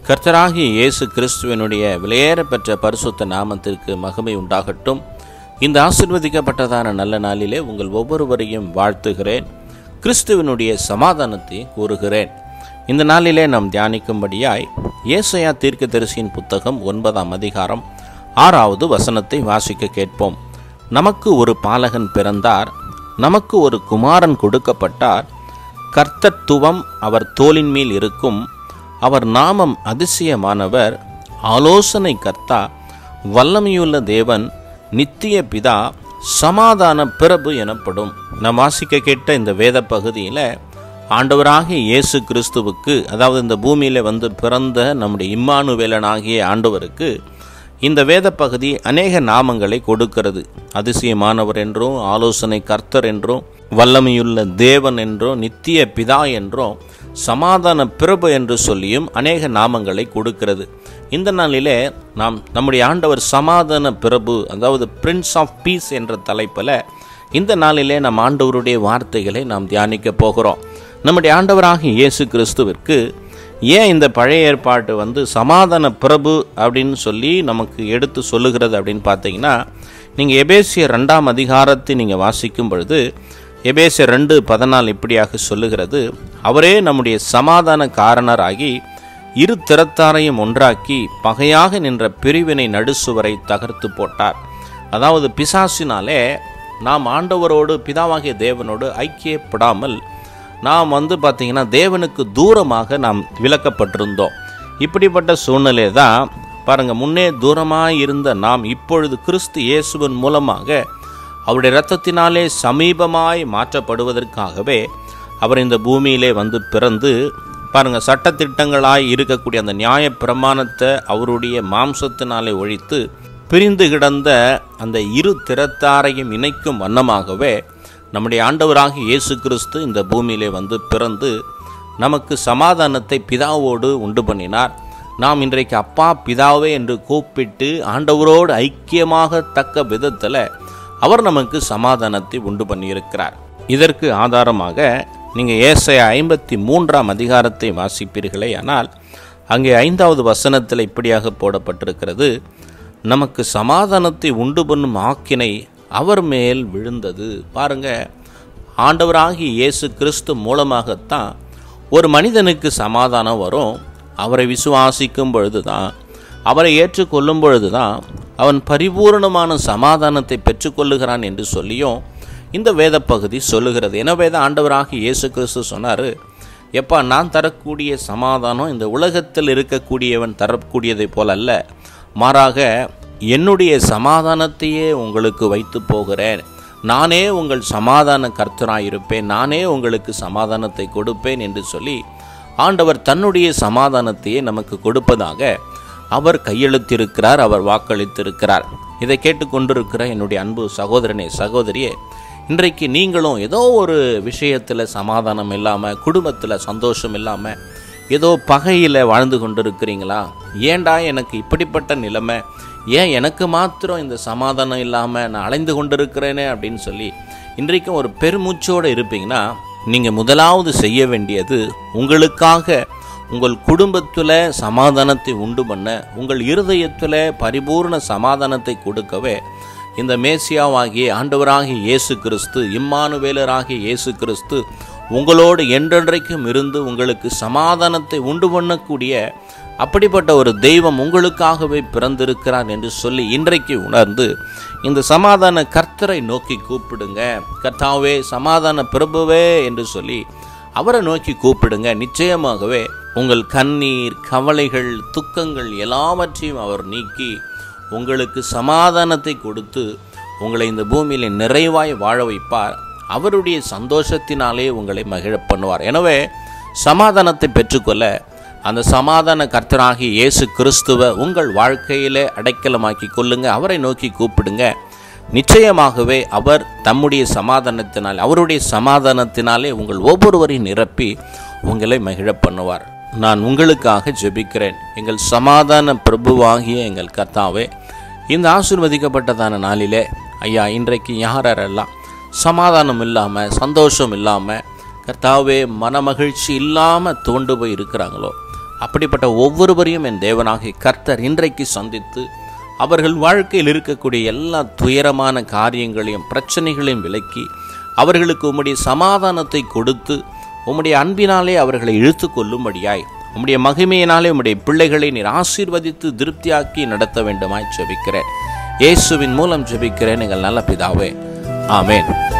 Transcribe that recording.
கர்த்தராகிய இயேசு கிறிஸ்துவனுடைய விலையேறப்பெற்ற பரிசுத்த நாமத்திற்கு மகிமை உண்டாகட்டும் இந்த ஆசிர்வதிக்கப்பட்டதான நல்ல நாளிலே உங்கள் ஒவ்வொருவரையும் வாழ்த்துகிறேன் கிறிஸ்துவனுடைய சமாதானத்தை கூறுகிறேன் இந்த நாளிலே நாம் தியானிக்கும்படியாய் ஏசையா தீர்க்கதரிசியின் புத்தகம் ஒன்பதாம் அதிகாரம் ஆறாவது வசனத்தை வாசிக்க கேட்போம் நமக்கு ஒரு பாலகன் பிறந்தார் நமக்கு ஒரு குமாரன் கொடுக்கப்பட்டார் கர்த்தத்துவம் அவர் தோளின் மேல் இருக்கும் அவர் நாமம் அதிசயமானவர் ஆலோசனை கர்த்தா வல்லமையுள்ள தேவன் நித்திய பிதா சமாதான பிரபு எனப்படும் நாம் வாசிக்க கேட்ட இந்த வேத பகுதியில் ஆண்டவராகிய இயேசு கிறிஸ்துவுக்கு அதாவது இந்த பூமியில் வந்து பிறந்த நம்முடைய இம்மானுவேலனாகிய ஆண்டவருக்கு இந்த வேத பகுதி அநேக நாமங்களை கொடுக்கிறது அதிசயமானவர் என்றும் ஆலோசனை கர்த்தர் என்றும் வல்லமையுள்ள தேவன் என்றும் நித்திய பிதா என்றும் சமாதான பிரபு என்று சொல்லியும் அநேக நாமங்களை கொடுக்கிறது இந்த நாளிலே நாம் நம்முடைய ஆண்டவர் சமாதான பிரபு அதாவது பிரின்ஸ் ஆஃப் பீஸ் என்ற தலைப்பில் இந்த நாளிலே நம் ஆண்டவருடைய வார்த்தைகளை நாம் தியானிக்க போகிறோம் நம்முடைய ஆண்டவராகிய இயேசு கிறிஸ்துவிற்கு ஏன் இந்த பழைய ஏற்பாட்டு வந்து சமாதான பிரபு அப்படின்னு சொல்லி நமக்கு எடுத்து சொல்லுகிறது அப்படின்னு பார்த்தீங்கன்னா நீங்கள் எபேசிய ரெண்டாம் அதிகாரத்தை நீங்கள் வாசிக்கும் பொழுது எபேசிய ரெண்டு பதினாலு இப்படியாக சொல்லுகிறது அவரே நம்முடைய சமாதான காரணராகி இரு திறத்தாரையும் ஒன்றாக்கி பகையாக நின்ற பிரிவினை நடுசுவரை தகர்த்து போட்டார் அதாவது பிசாசினாலே நாம் ஆண்டவரோடு பிதாவாகிய தேவனோடு ஐக்கியப்படாமல் நாம் வந்து பார்த்திங்கன்னா தேவனுக்கு தூரமாக நாம் விலக்கப்பட்டிருந்தோம் இப்படிப்பட்ட சூழ்நிலை தான் பாருங்கள் முன்னே தூரமாக இருந்த நாம் இப்பொழுது கிறிஸ்து இயேசுவின் மூலமாக அவருடைய இரத்தத்தினாலே சமீபமாய் மாற்றப்படுவதற்காகவே அவர் இந்த பூமியிலே வந்து பிறந்து பாருங்கள் சட்டத்திட்டங்களாய் இருக்கக்கூடிய அந்த நியாய பிரமாணத்தை அவருடைய மாம்சத்தினாலே ஒழித்து பிரிந்து கிடந்த அந்த இரு திறத்தாரையும் இணைக்கும் வண்ணமாகவே நம்முடைய ஆண்டவராக இயேசு கிறிஸ்து இந்த பூமியிலே வந்து பிறந்து நமக்கு சமாதானத்தை பிதாவோடு உண்டு பண்ணினார் நாம் இன்றைக்கு அப்பா பிதாவே என்று கூப்பிட்டு ஆண்டவரோடு ஐக்கியமாக தக்க விதத்தில் அவர் நமக்கு சமாதானத்தை உண்டு பண்ணியிருக்கிறார் இதற்கு ஆதாரமாக நீங்கள் ஏசை ஐம்பத்தி மூன்றாம் அதிகாரத்தை வாசிப்பீர்களே ஆனால் அங்கே ஐந்தாவது வசனத்தில் இப்படியாக போடப்பட்டிருக்கிறது நமக்கு சமாதானத்தை உண்டு பண்ணும் ஆக்கினை அவர் மேல் விழுந்தது பாருங்க ஆண்டவராகி இயேசு கிறிஸ்து மூலமாகத்தான் ஒரு மனிதனுக்கு சமாதானம் வரும் அவரை விசுவாசிக்கும் பொழுது தான் அவரை ஏற்றுக்கொள்ளும் பொழுது தான் அவன் பரிபூர்ணமான சமாதானத்தை பெற்றுக்கொள்ளுகிறான் என்று சொல்லியும் இந்த வேத பகுதி சொல்லுகிறது எனவே தான் ஆண்டவராகி இயேசு கிறிஸ்து சொன்னார் எப்பா நான் தரக்கூடிய சமாதானம் இந்த உலகத்தில் இருக்கக்கூடியவன் தரக்கூடியதை போல அல்ல மாறாக என்னுடைய சமாதானத்தையே உங்களுக்கு வைத்து போகிறேன் நானே உங்கள் சமாதான கர்த்தராயிருப்பேன் நானே உங்களுக்கு சமாதானத்தை கொடுப்பேன் என்று சொல்லி ஆண்டவர் தன்னுடைய சமாதானத்தையே நமக்கு கொடுப்பதாக அவர் கையெழுத்திருக்கிறார் அவர் வாக்களித்திருக்கிறார் இதை கேட்டுக்கொண்டிருக்கிற என்னுடைய அன்பு சகோதரனே சகோதரியே இன்றைக்கு நீங்களும் ஏதோ ஒரு விஷயத்தில் சமாதானம் இல்லாமல் குடும்பத்தில் சந்தோஷம் இல்லாமல் ஏதோ பகையில் வாழ்ந்து கொண்டிருக்கிறீங்களா ஏண்டா எனக்கு இப்படிப்பட்ட நிலைமை ஏன் எனக்கு மாத்திரம் இந்த சமாதானம் இல்லாமல் நான் அலைந்து கொண்டிருக்கிறேனே அப்படின்னு சொல்லி இன்றைக்கும் ஒரு பெருமூச்சோடு இருப்பீங்கன்னா நீங்கள் முதலாவது செய்ய வேண்டியது உங்களுக்காக உங்கள் குடும்பத்தில் சமாதானத்தை உண்டு பண்ண உங்கள் இருதயத்தில் பரிபூர்ண சமாதானத்தை கொடுக்கவே இந்த மேசியாவாகிய ஆண்டவராகிய இயேசு கிறிஸ்து இம்மானுவேலராகிய இயேசு கிறிஸ்து உங்களோடு என்றென்றைக்கும் இருந்து உங்களுக்கு சமாதானத்தை உண்டு பண்ணக்கூடிய அப்படிப்பட்ட ஒரு தெய்வம் உங்களுக்காகவே பிறந்திருக்கிறார் என்று சொல்லி இன்றைக்கு உணர்ந்து இந்த சமாதான கர்த்தரை நோக்கி கூப்பிடுங்க கர்த்தாவே சமாதான பிரபுவே என்று சொல்லி அவரை நோக்கி கூப்பிடுங்க நிச்சயமாகவே உங்கள் கண்ணீர் கவலைகள் துக்கங்கள் எல்லாவற்றையும் அவர் நீக்கி உங்களுக்கு சமாதானத்தை கொடுத்து உங்களை இந்த பூமியில் நிறைவாய் வாழ வைப்பார் அவருடைய சந்தோஷத்தினாலே உங்களை மகிழ பண்ணுவார் எனவே சமாதானத்தை பெற்றுக்கொள்ள அந்த சமாதான கர்த்தராகி இயேசு கிறிஸ்துவை உங்கள் வாழ்க்கையிலே அடைக்கலமாக்கி கொள்ளுங்க அவரை நோக்கி கூப்பிடுங்க நிச்சயமாகவே அவர் தம்முடைய சமாதானத்தினால் அவருடைய சமாதானத்தினாலே உங்கள் ஒவ்வொருவரையும் நிரப்பி உங்களை மகிழ பண்ணுவார் நான் உங்களுக்காக ஜெபிக்கிறேன் எங்கள் சமாதான பிரபுவாகிய எங்கள் கர்த்தாவே இந்த ஆசீர்வதிக்கப்பட்டதான நாளிலே ஐயா இன்றைக்கு யாரெல்லாம் சமாதானம் இல்லாமல் சந்தோஷம் இல்லாமல் கர்த்தாவே மனமகிழ்ச்சி இல்லாமல் தோண்டு போய் இருக்கிறாங்களோ அப்படிப்பட்ட ஒவ்வொருவரையும் என் தேவனாகிய கர்த்தர் இன்றைக்கு சந்தித்து அவர்கள் வாழ்க்கையில் இருக்கக்கூடிய எல்லா துயரமான காரியங்களையும் பிரச்சனைகளையும் விலக்கி அவர்களுக்கு உம்முடைய சமாதானத்தை கொடுத்து உம்முடைய அன்பினாலே அவர்களை இழுத்து கொள்ளும்படியாய் உம்முடைய மகிமையினாலே உம்முடைய பிள்ளைகளை நீர் ஆசீர்வதித்து திருப்தியாக்கி நடத்த வேண்டுமாய் ஜெபிக்கிறேன் இயேசுவின் மூலம் ஜெபிக்கிறேன் எங்கள் நல்ல பிதாவே ஆமென்